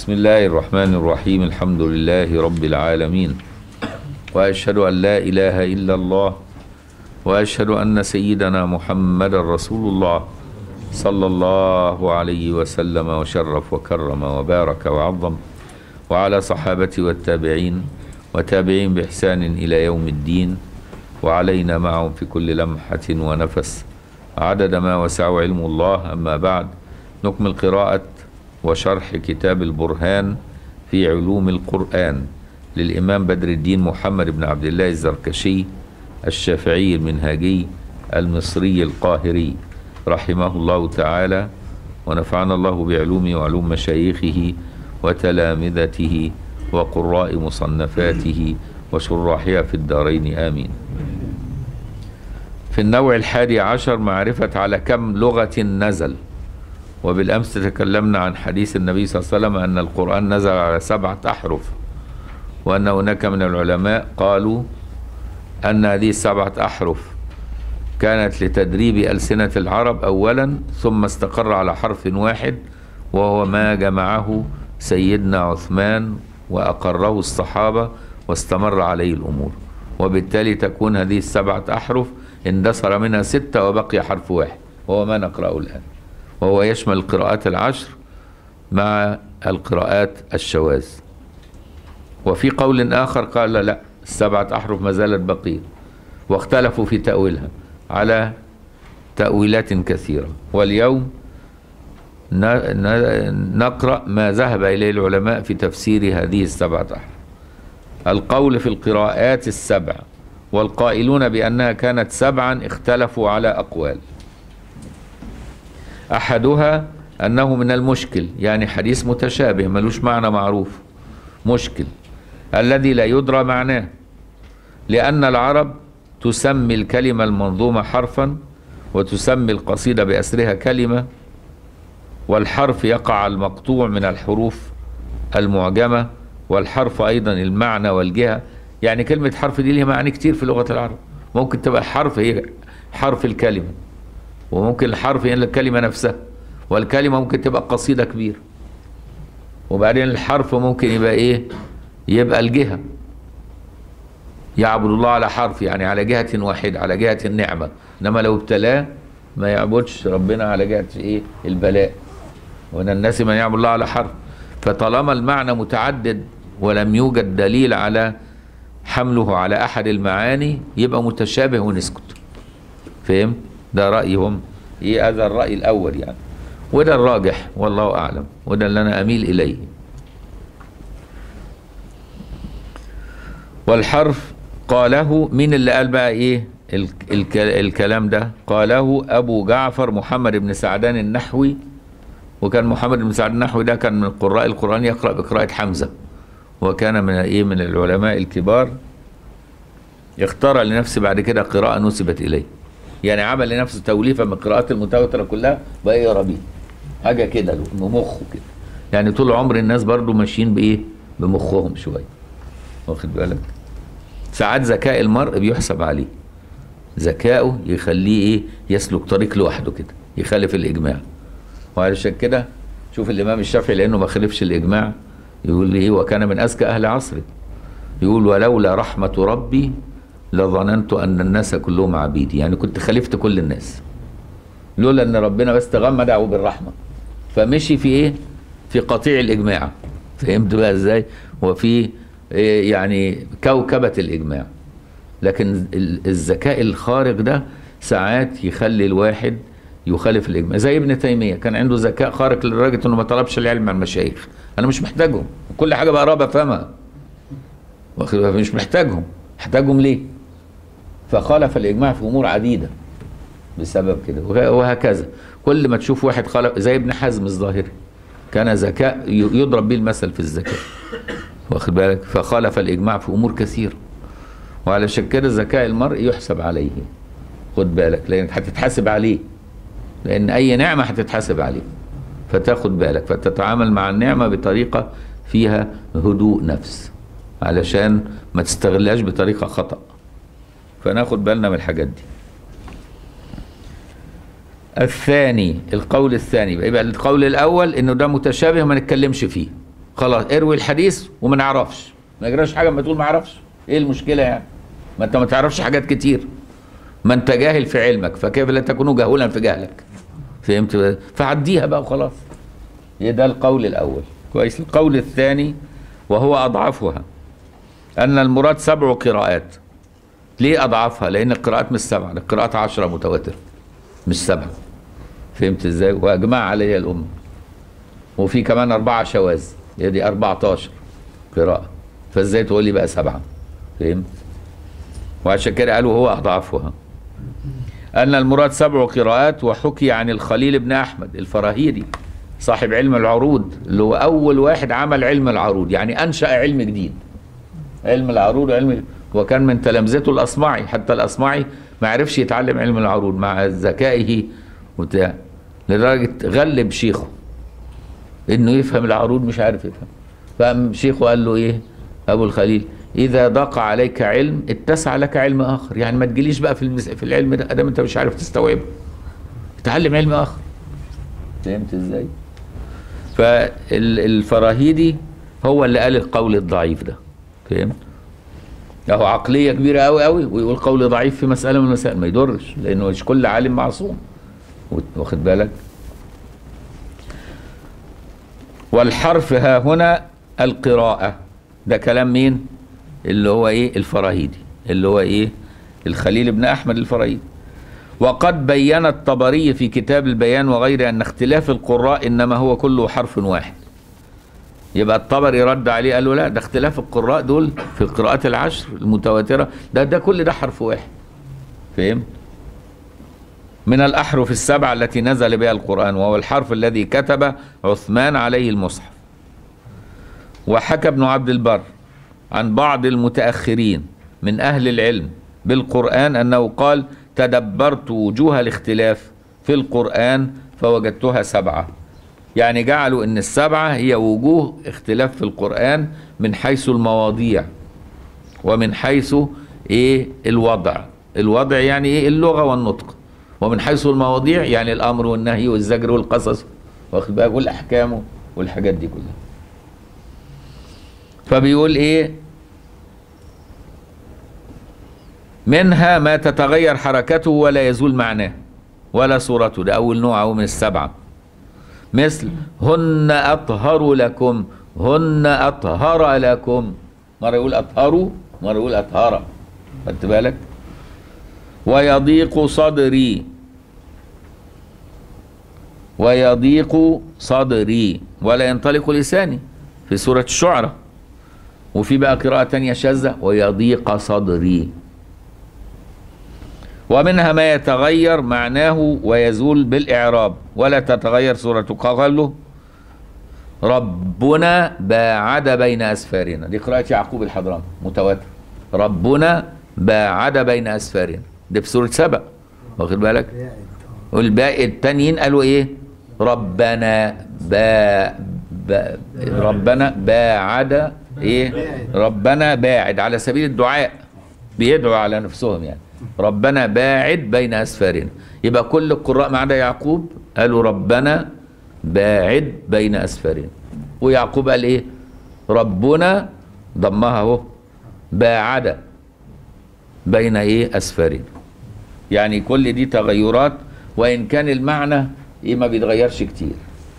بسم الله الرحمن الرحيم الحمد لله رب العالمين واشهد ان لا اله الا الله واشهد ان سيدنا محمد رسول الله صلى الله عليه وسلم وشرف وكرم وبارك وعظم وعلى صحابته والتابعين وتابعين باحسان الى يوم الدين وعلينا معهم في كل لمحه ونفس عدد ما وسع علم الله اما بعد نكمل قراءه وشرح كتاب البرهان في علوم القرآن للإمام بدر الدين محمد بن عبد الله الزركشي الشافعي المنهاجي المصري القاهري رحمه الله تعالى ونفعنا الله بعلومه وعلوم مشايخه وتلامذته وقراء مصنفاته وشراحها في الدارين آمين في النوع الحادي عشر معرفة على كم لغة نزل وبالأمس تكلمنا عن حديث النبي صلى الله عليه وسلم أن القرآن نزل على سبعة أحرف وأن هناك من العلماء قالوا أن هذه السبعة أحرف كانت لتدريب ألسنة العرب أولا ثم استقر على حرف واحد وهو ما جمعه سيدنا عثمان وأقره الصحابة واستمر عليه الأمور وبالتالي تكون هذه السبعة أحرف اندثر منها ستة وبقي حرف واحد وهو ما نقرأه الآن وهو يشمل القراءات العشر مع القراءات الشواذ وفي قول آخر قال لا السبعة أحرف ما زالت بقية واختلفوا في تأويلها على تأويلات كثيرة واليوم نقرأ ما ذهب إليه العلماء في تفسير هذه السبعة أحرف القول في القراءات السبع والقائلون بأنها كانت سبعا اختلفوا على أقوال أحدها أنه من المشكل يعني حديث متشابه ملوش معنى معروف مشكل الذي لا يدرى معناه لأن العرب تسمي الكلمة المنظومة حرفا وتسمي القصيدة بأسرها كلمة والحرف يقع المقطوع من الحروف المعجمة والحرف أيضا المعنى والجهة يعني كلمة حرف دي ليها معاني كتير في لغة العرب ممكن تبقى حرف هي حرف الكلمة وممكن الحرف هي الكلمة نفسها والكلمة ممكن تبقى قصيدة كبيرة وبعدين الحرف ممكن يبقى ايه يبقى الجهة يعبد الله على حرف يعني على جهة واحدة على جهة النعمة انما لو ابتلاه ما يعبدش ربنا على جهة ايه البلاء ومن الناس من يعبد الله على حرف فطالما المعنى متعدد ولم يوجد دليل على حمله على احد المعاني يبقى متشابه ونسكت فهم ده رايهم ايه هذا الراي الاول يعني وده الراجح والله اعلم وده اللي انا اميل اليه والحرف قاله مين اللي قال بقى ايه الك الكلام ده قاله ابو جعفر محمد بن سعدان النحوي وكان محمد بن سعدان النحوي ده كان من قراء القران يقرا بقراءه حمزه وكان من ايه من العلماء الكبار اختار لنفسه بعد كده قراءه نسبت اليه يعني عمل لنفسه توليفه من القراءات المتواتره كلها بقى يقرا بيه حاجه كده بمخه كده يعني طول عمر الناس برضو ماشيين بايه بمخهم شويه واخد بالك ساعات ذكاء المرء بيحسب عليه ذكائه يخليه ايه يسلك طريق لوحده كده يخالف الاجماع وعلشان كده شوف الامام الشافعي لانه ما خالفش الاجماع يقول لي ايه وكان من اذكى اهل عصره يقول ولولا رحمه ربي لظننت ان الناس كلهم عبيدي يعني كنت خالفت كل الناس لولا ان ربنا بس تغمد او بالرحمه فمشي في ايه في قطيع الاجماع فهمت بقى ازاي وفي إيه يعني كوكبه الاجماع لكن الذكاء الخارق ده ساعات يخلي الواحد يخالف الاجماع زي ابن تيميه كان عنده ذكاء خارق لدرجه انه ما طلبش العلم عن المشايخ انا مش محتاجهم كل حاجه بقراها بفهمها مش محتاجهم محتاجهم ليه فخالف الاجماع في امور عديده بسبب كده وهكذا كل ما تشوف واحد خالف زي ابن حزم الظاهري كان ذكاء يضرب به المثل في الذكاء واخد بالك فخالف الاجماع في امور كثيره وعلشان كده ذكاء المرء يحسب عليه خد بالك لانك هتتحاسب عليه لان اي نعمه هتتحاسب عليه فتاخد بالك فتتعامل مع النعمه بطريقه فيها هدوء نفس علشان ما تستغلهاش بطريقه خطأ فناخد بالنا من الحاجات دي الثاني القول الثاني يبقى القول الاول انه ده متشابه ما نتكلمش فيه خلاص اروي الحديث وما نعرفش ما يجراش حاجه ما تقول ما اعرفش ايه المشكله يعني ما انت ما تعرفش حاجات كتير ما انت جاهل في علمك فكيف لا تكون جاهلا في جهلك فهمت فعديها بقى وخلاص إيه ده القول الاول كويس القول الثاني وهو اضعفها ان المراد سبع قراءات ليه اضعفها لان القراءات مش سبعه القراءات عشرة متواتر مش سبعه فهمت ازاي واجمع عليها الامه وفي كمان أربعة شواذ هي دي 14 قراءة فازاي تقول لي بقى سبعة فهمت وعشان كده قالوا هو أضعفها أن المراد سبع قراءات وحكي عن الخليل بن أحمد الفراهيدي صاحب علم العروض اللي هو أول واحد عمل علم العروض يعني أنشأ علم جديد علم العروض علم وكان من تلامذته الأصمعي حتى الأصمعي ما عرفش يتعلم علم العروض مع ذكائه وبتاع لدرجة غلب شيخه انه يفهم العروض مش عارف يفهم فقام شيخه قال له ايه ابو الخليل اذا ضاق عليك علم اتسع لك علم اخر يعني ما تجيليش بقى في المس... في العلم ده ادام انت مش عارف تستوعبه اتعلم علم اخر فهمت ازاي فالفراهيدي هو اللي قال القول الضعيف ده فهمت اهو عقليه كبيره قوي قوي ويقول قول ضعيف في مساله من المسائل ما يضرش لانه مش كل عالم معصوم واخد بالك والحرف ها هنا القراءة ده كلام مين اللي هو ايه الفراهيدي اللي هو ايه الخليل بن احمد الفراهيدي وقد بين الطبري في كتاب البيان وغيره ان اختلاف القراء انما هو كله حرف واحد يبقى الطبري رد عليه قال له لا ده اختلاف القراء دول في القراءات العشر المتواترة ده ده كل ده حرف واحد فهمت من الأحرف السبعة التي نزل بها القرآن وهو الحرف الذي كتب عثمان عليه المصحف وحكى ابن عبد البر عن بعض المتأخرين من أهل العلم بالقرآن أنه قال تدبرت وجوه الاختلاف في القرآن فوجدتها سبعة يعني جعلوا أن السبعة هي وجوه اختلاف في القرآن من حيث المواضيع ومن حيث إيه الوضع الوضع يعني إيه اللغة والنطق ومن حيث المواضيع يعني الامر والنهي والزجر والقصص واخد بالك والاحكام والحاجات دي كلها فبيقول ايه منها ما تتغير حركته ولا يزول معناه ولا صورته ده اول نوع أو من السبعه مثل هن اطهر لكم هن اطهر لكم مره يقول اطهروا مره يقول اطهر خدت بالك ويضيق صدري ويضيق صدري ولا ينطلق لساني في سورة الشعراء وفي بقى قراءة تانية شاذة ويضيق صدري ومنها ما يتغير معناه ويزول بالإعراب ولا تتغير سورته قال له ربنا باعد بين أسفارنا دي قراءة يعقوب الحضرمي متواتر ربنا باعد بين أسفارنا ده في سورة سبأ واخد بالك والباقي التانيين قالوا ايه ربنا با, با ربنا باعد ايه ربنا باعد على سبيل الدعاء بيدعوا على نفسهم يعني ربنا باعد بين اسفارنا يبقى كل القراء ما عدا يعقوب قالوا ربنا باعد بين اسفارنا ويعقوب قال ايه ربنا ضمها اهو باعد بين ايه اسفارنا يعني كل دي تغيرات وان كان المعنى ايه ما بيتغيرش كتير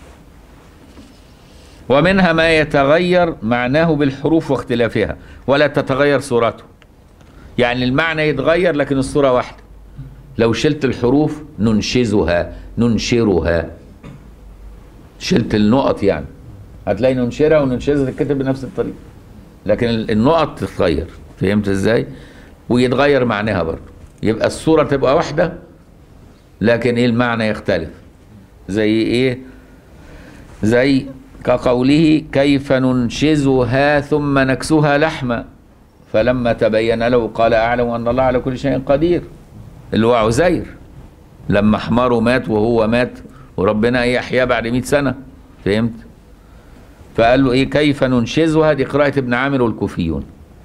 ومنها ما يتغير معناه بالحروف واختلافها ولا تتغير صورته يعني المعنى يتغير لكن الصورة واحدة لو شلت الحروف ننشزها ننشرها شلت النقط يعني هتلاقي ننشرها وننشزها تتكتب بنفس الطريقة لكن النقط تتغير فهمت ازاي ويتغير معناها برضه يبقى الصورة تبقى واحدة لكن ايه المعنى يختلف زي ايه زي كقوله كيف ننشزها ثم نكسوها لحما فلما تبين له قال اعلم ان الله على كل شيء قدير اللي هو عزير لما حماره مات وهو مات وربنا يحيى بعد 100 سنه فهمت فقال له ايه كيف ننشزها دي قراءه ابن عامر والكوفيون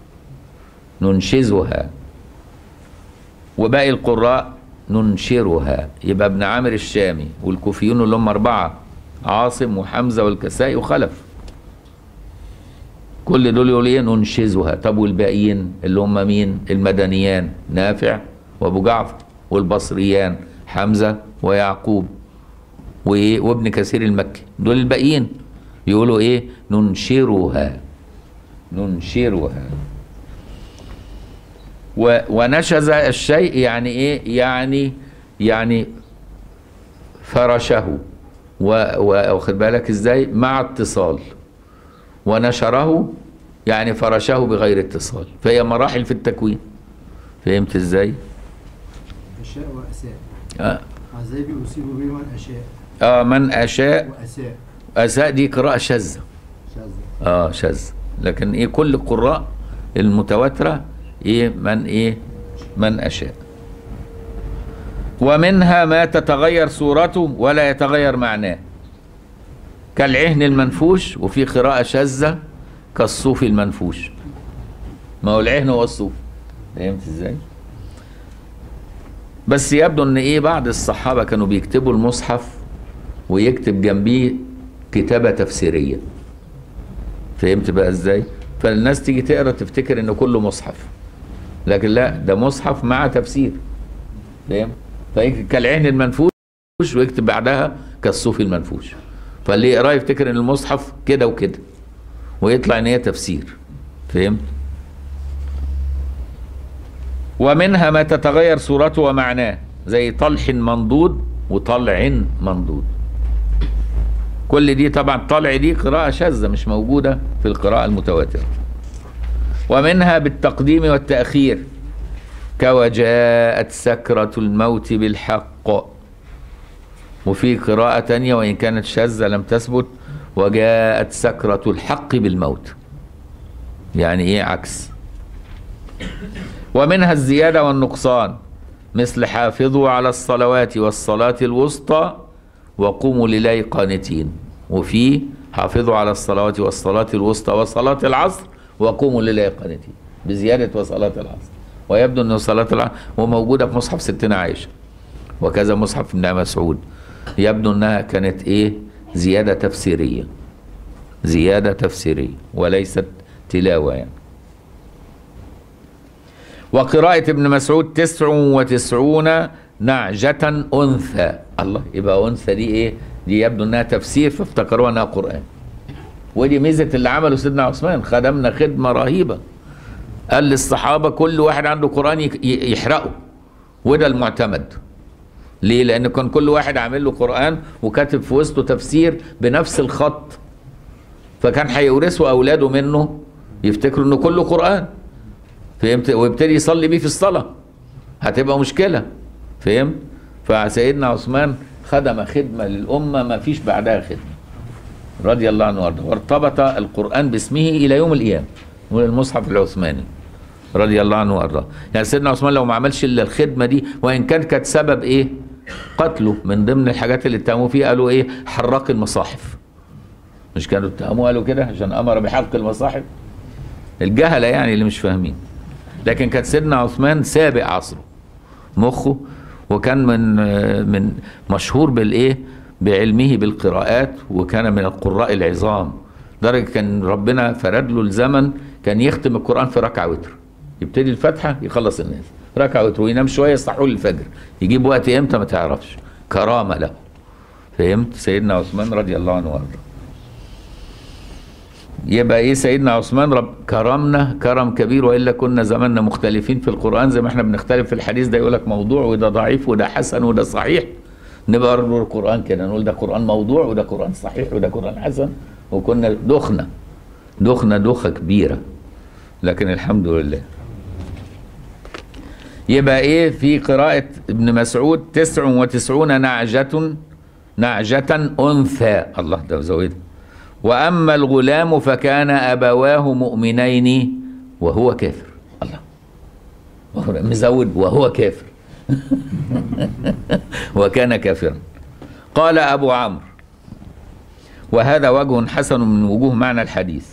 ننشزها وباقي القراء ننشرها يبقى ابن عامر الشامي والكوفيون اللي هم أربعة عاصم وحمزة والكسائي وخلف كل دول يقول ايه ننشزها طب والباقيين اللي هم مين المدنيان نافع وابو جعفر والبصريان حمزه ويعقوب وايه وابن كثير المكي دول الباقيين يقولوا ايه ننشرها ننشرها و ونشز الشيء يعني ايه يعني يعني فرشه و- و- واخد بالك ازاي مع اتصال ونشره يعني فرشه بغير اتصال فهي مراحل في التكوين فهمت ازاي أشاء وأساء اه, عذابي أصيب به من أشاء آه من اشاء وأساء اساء دي قراءه شاذه شاذة اه شاذ لكن ايه كل القراء المتواتره ايه من ايه من اشاء ومنها ما تتغير صورته ولا يتغير معناه كالعهن المنفوش وفي قراءة شاذة كالصوف المنفوش ما هو العهن هو الصوف فهمت ازاي؟ بس يبدو ان ايه بعض الصحابة كانوا بيكتبوا المصحف ويكتب جنبيه كتابة تفسيرية فهمت بقى ازاي؟ فالناس تيجي تقرا تفتكر انه كله مصحف لكن لا ده مصحف مع تفسير فاهم؟ فيكتب كالعهن المنفوش ويكتب بعدها كالصوف المنفوش فاللي يقراه يفتكر ان المصحف كده وكده ويطلع ان هي تفسير فهمت؟ ومنها ما تتغير صورته ومعناه زي طلح منضود وطلع منضود كل دي طبعا طلع دي قراءة شاذة مش موجودة في القراءة المتواترة ومنها بالتقديم والتأخير كوجاءت سكرة الموت بالحق وفي قراءة تانية وإن كانت شاذة لم تثبت وجاءت سكرة الحق بالموت يعني إيه عكس ومنها الزيادة والنقصان مثل حافظوا على الصلوات والصلاة الوسطى وقوموا لله قانتين وفي حافظوا على الصلوات والصلاة الوسطى وصلاة العصر وقوموا لله قانتين بزيادة وصلاة العصر ويبدو أن صلاة العصر وموجودة في مصحف ستنا عائشة وكذا مصحف ابن مسعود يبدو أنها كانت إيه زيادة تفسيرية زيادة تفسيرية وليست تلاوة يعني وقراءة ابن مسعود تسع وتسعون نعجة أنثى الله يبقى أنثى دي إيه دي يبدو أنها تفسير فافتكروها أنها قرآن ودي ميزة اللي عمله سيدنا عثمان خدمنا خدمة رهيبة قال للصحابة كل واحد عنده قرآن يك- ي- يحرقه وده المعتمد ليه لأن كان كل واحد عامل له قرآن وكاتب في وسطه تفسير بنفس الخط فكان هيورثوا أولاده منه يفتكروا إنه كله قرآن فهمت ويبتدي يصلي بيه في الصلاة هتبقى مشكلة فهمت فسيدنا عثمان خدم خدمة للأمة ما فيش بعدها خدمة رضي الله عنه وارضاه وارتبط القرآن باسمه إلى يوم القيامة من المصحف العثماني رضي الله عنه وارضاه يعني سيدنا عثمان لو ما عملش الا الخدمه دي وان كان كانت سبب ايه قتله من ضمن الحاجات اللي اتهموه فيها قالوا ايه حراق المصاحف مش كانوا اتهموه قالوا كده عشان امر بحرق المصاحف الجهله يعني اللي مش فاهمين لكن كان سيدنا عثمان سابق عصره مخه وكان من من مشهور بالايه بعلمه بالقراءات وكان من القراء العظام درجة كان ربنا فرد له الزمن كان يختم القرآن في ركعة وتر يبتدي الفاتحة يخلص الناس ركعة وتر وينام شوية يصحوا للفجر يجيب وقت امتى ما تعرفش كرامة له فهمت سيدنا عثمان رضي الله عنه وارضاه يبقى ايه سيدنا عثمان رب كرمنا كرم كبير والا كنا زماننا مختلفين في القران زي ما احنا بنختلف في الحديث ده يقول لك موضوع وده ضعيف وده حسن وده صحيح نبقى برضه القران كده نقول ده قران موضوع وده قران صحيح وده قران حسن وكنا دخنا دخنا دوخه كبيره لكن الحمد لله يبقى ايه في قراءة ابن مسعود تسع وتسعون نعجة نعجة أنثى الله ده زودها وأما الغلام فكان أبواه مؤمنين وهو كافر الله وهو مزود وهو كافر وكان كافرا قال أبو عمرو وهذا وجه حسن من وجوه معنى الحديث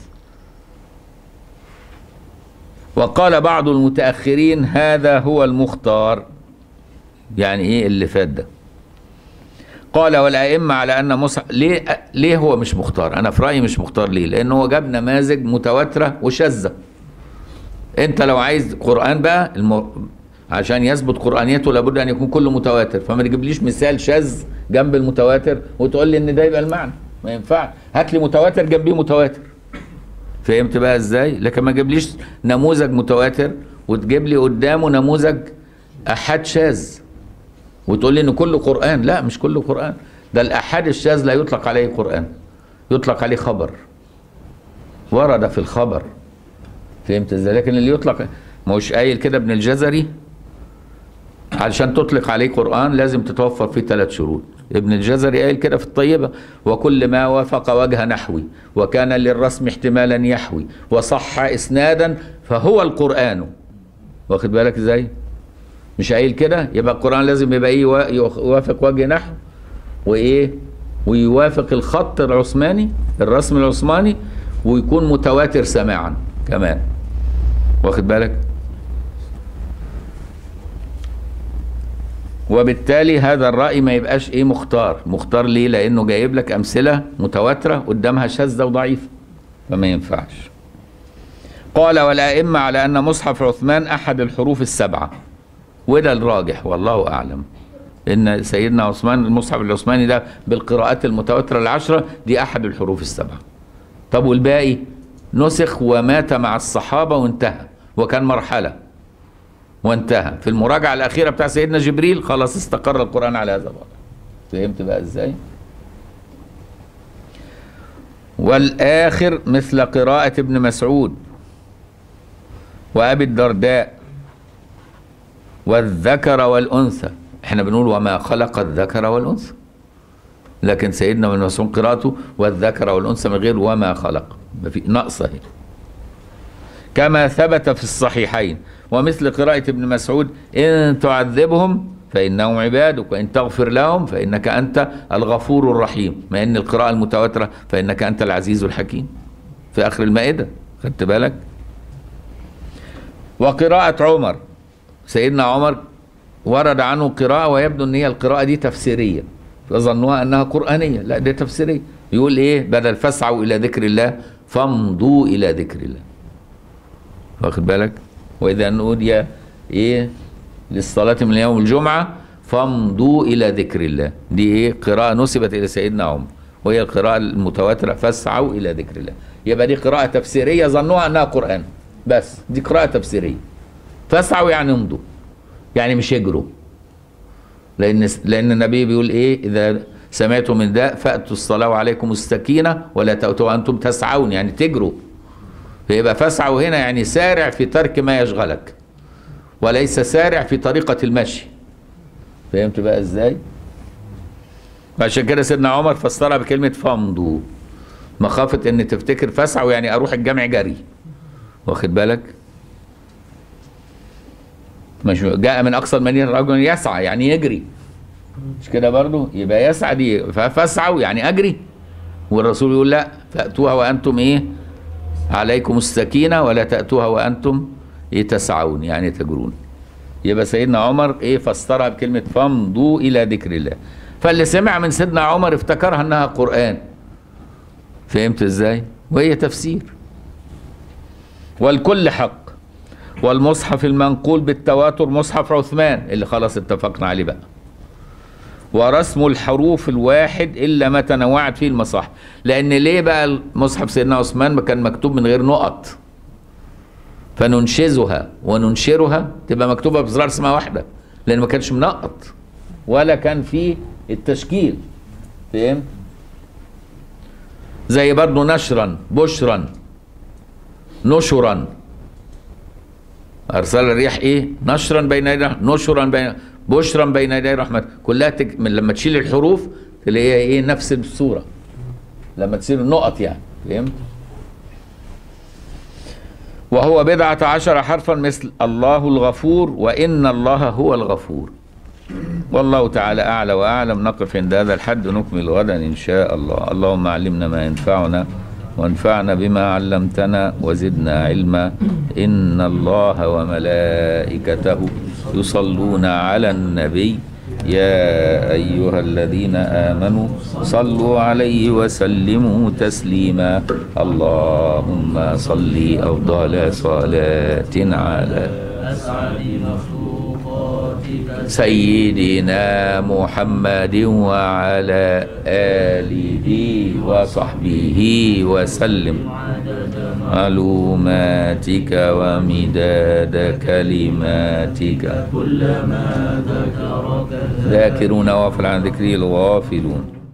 وقال بعض المتأخرين هذا هو المختار يعني ايه اللي فات ده قال والأئمة على أن مصحف ليه ليه هو مش مختار؟ أنا في رأيي مش مختار ليه؟ لأن هو جاب نماذج متواترة وشاذة. أنت لو عايز قرآن بقى الم... عشان يثبت قرآنيته لابد أن يكون كله متواتر، فما تجيبليش مثال شاذ جنب المتواتر وتقول لي إن ده يبقى المعنى، ما ينفعش، هات لي متواتر جنبيه متواتر. فهمت بقى ازاي؟ لكن ما تجيبليش نموذج متواتر وتجيب لي قدامه نموذج احاد شاذ وتقول لي ان كله قران لا مش كله قران ده الاحاد الشاذ لا يطلق عليه قران يطلق عليه خبر ورد في الخبر فهمت ازاي لكن اللي يطلق ما هوش قايل كده ابن الجزري علشان تطلق عليه قرآن لازم تتوفر فيه ثلاث شروط ابن الجزري قايل كده في الطيبة وكل ما وافق وجه نحوي وكان للرسم احتمالا يحوي وصح إسنادا فهو القرآن واخد بالك ازاي مش قايل كده يبقى القرآن لازم يبقى ايه يوا- يوافق وجه نحو وايه ويوافق الخط العثماني الرسم العثماني ويكون متواتر سماعا كمان واخد بالك وبالتالي هذا الرأي ما يبقاش ايه مختار مختار ليه لانه جايب لك امثلة متواترة قدامها شاذة وضعيفة فما ينفعش قال والأئمة على أن مصحف عثمان أحد الحروف السبعة وده الراجح والله أعلم إن سيدنا عثمان المصحف العثماني ده بالقراءات المتواترة العشرة دي أحد الحروف السبعة طب والباقي نسخ ومات مع الصحابة وانتهى وكان مرحلة وانتهى في المراجعة الأخيرة بتاع سيدنا جبريل خلاص استقر القرآن على هذا الوضع فهمت بقى ازاي والآخر مثل قراءة ابن مسعود وأبي الدرداء والذكر والأنثى احنا بنقول وما خلق الذكر والأنثى لكن سيدنا ابن مسعود قراءته والذكر والأنثى من غير وما خلق ما في نقص اهي كما ثبت في الصحيحين ومثل قراءة ابن مسعود إن تعذبهم فإنهم عبادك وإن تغفر لهم فإنك أنت الغفور الرحيم ما إن القراءة المتواترة فإنك أنت العزيز الحكيم في آخر المائدة خدت بالك وقراءة عمر سيدنا عمر ورد عنه قراءة ويبدو أن هي القراءة دي تفسيرية فظنوها أنها قرآنية لا دي تفسيرية يقول إيه بدل فاسعوا إلى ذكر الله فامضوا إلى ذكر الله واخد بالك واذا نودي ايه للصلاه من يوم الجمعه فامضوا الى ذكر الله دي ايه قراءه نسبت الى سيدنا عمر وهي القراءه المتواتره فاسعوا الى ذكر الله يبقى دي قراءه تفسيريه ظنوها انها قران بس دي قراءه تفسيريه فاسعوا يعني امضوا يعني مش يجروا لان لان النبي بيقول ايه اذا سمعتم من ده فاتوا الصلاه وعليكم السكينه ولا تاتوا وانتم تسعون يعني تجروا فيبقى فاسعوا هنا يعني سارع في ترك ما يشغلك وليس سارع في طريقة المشي فهمت بقى ازاي عشان كده سيدنا عمر فسرها بكلمة فامضوا مخافة ان تفتكر فاسعوا يعني اروح الجامع جري واخد بالك مش جاء من اقصى المدينة رجل يسعى يعني يجري مش كده برضو يبقى يسعى دي فاسعوا يعني اجري والرسول يقول لا فاتوها وانتم ايه عليكم السكينة ولا تأتوها وأنتم إيه تسعون يعني تجرون يبقى سيدنا عمر إيه فسرها بكلمة فامضوا إلى ذكر الله فاللي سمع من سيدنا عمر افتكرها أنها قرآن فهمت إزاي وهي تفسير والكل حق والمصحف المنقول بالتواتر مصحف عثمان اللي خلاص اتفقنا عليه بقى ورسم الحروف الواحد الا ما تنوعت فيه المصاحف لان ليه بقى المصحف سيدنا عثمان ما كان مكتوب من غير نقط فننشزها وننشرها تبقى مكتوبه بزرار اسمها واحده لان ما كانش منقط ولا كان فيه التشكيل فهمت زي برضه نشرا بشرا نشرا ارسل الرياح ايه نشرا بين يدي نشرا بين بشرا بين يدي رحمة كلها تك... من لما تشيل الحروف تلاقيها ايه نفس الصورة لما تصير النقط يعني فهمت وهو بضعة عشر حرفا مثل الله الغفور وإن الله هو الغفور والله تعالى أعلى وأعلم نقف عند هذا الحد ونكمل غدا إن شاء الله اللهم علمنا ما ينفعنا وانفعنا بما علمتنا وزدنا علما إن الله وملائكته يصلون على النبي يا أيها الذين آمنوا صلوا عليه وسلموا تسليما اللهم صل أفضل صلاة على أسعد مخلوقاتك سيدنا محمد وعلى آله وصحبه وسلم عدد معلوماتك ومداد كلماتك كلما ذكرك ذاكرون وافل عن ذكره الغافلون